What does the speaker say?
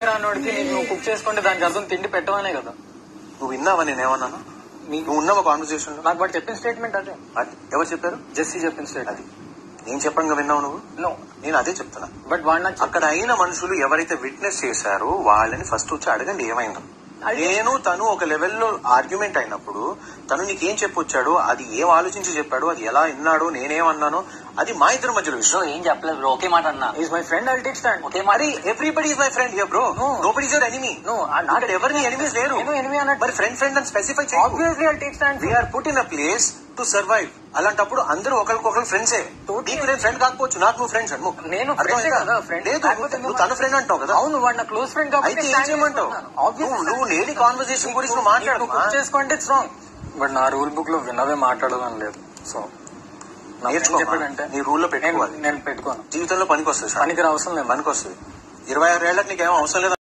రానోడికి నీకు నువ్వు కుక్ చేసుకుంటే దానికి అర్థం తిండి పెట్టవనే కదా నువ్వు విన్నావా నేనేమన్నాను నీ- నువ్వు ఉన్నావా కాన్వర్సేషన్ లో నాకు వాడు చెప్పిన స్టేట్మెంట్ అదే అది ఎవరు చెప్పారు జెస్సీ చెప్పిన స్టేట్ అది నేను చెప్పంగా విన్నావు నువ్వు నో నేను అదే చెప్తున్నా బట్ వాడు నాకు అక్కడ అయిన మనుషులు ఎవరైతే విట్నెస్ చేశారో వాళ్ళని ఫస్ట్ వచ్చి అడగండి ఏమైందో అది- నేను తను ఒక లెవెల్లో ఆర్గ్యుమెంట్ అయినప్పుడు తను నీకేం చెప్పొచ్చాడో అది ఏం ఆలోచించి చెప్పాడో అది ఎలా విన్నాడో నేనేమన్నానో అది మా ఇద్దరి మధ్యలో బ్రో విషయం ఏం చెప్పలేదు బ్రో ఒకే మాట అన్నా is my friend I'll take stand ఒకే మాట మరి everybody is my friend here bro No. Nobody your enemy No, I'm not- అక్కడ ఎవరిని ఎనిమీస్ లేరు నేను enemy అన్నట్టు- మరి ఫ్రెండ్ ఫ్రెండ్ అని స్పెసిఫై చేయాలి obviously I'll take stand we are put in a place to survive అలాంటప్పుడు అందరూ ఒకరికొకరు ఫ్రెండ్సే Totally. నీకు నేను ఫ్రెండ్ కాకపోవచ్చు నాకు నువ్వు ఫ్రెండ్స్ అను నేను friend ఏ కదా, friend. లేదు కాకపోతే నువ్వు తన ఫ్రెండ్ అంటావు కదా అవును వాడు నా క్లోజ్ ఫ్రెండ్ అయితే ఏం చేయమంటావు నువ్వు నువ్వు లేని కాన్వర్సేషన్ గురించి నువ్వు మాట్లాడు కుక్ చేసుకోంటే ఇట్స్ రాంగ్ బట్ నా రూల్ బుక్ లో విన్నవే మాట్లాడదని లేదు సో నేర్చుకో చెప్పాడంటే నీ రూల్ లో నేను పెట్టుకోవాలి నేను పెట్టుకోను అవసరం పనికి వస్తుంది పనికి అవసరం లేదు పనికి వస్తుంది ఇరవై ఆరు ఏళ్ళకి నీకేం అవసరం లేదు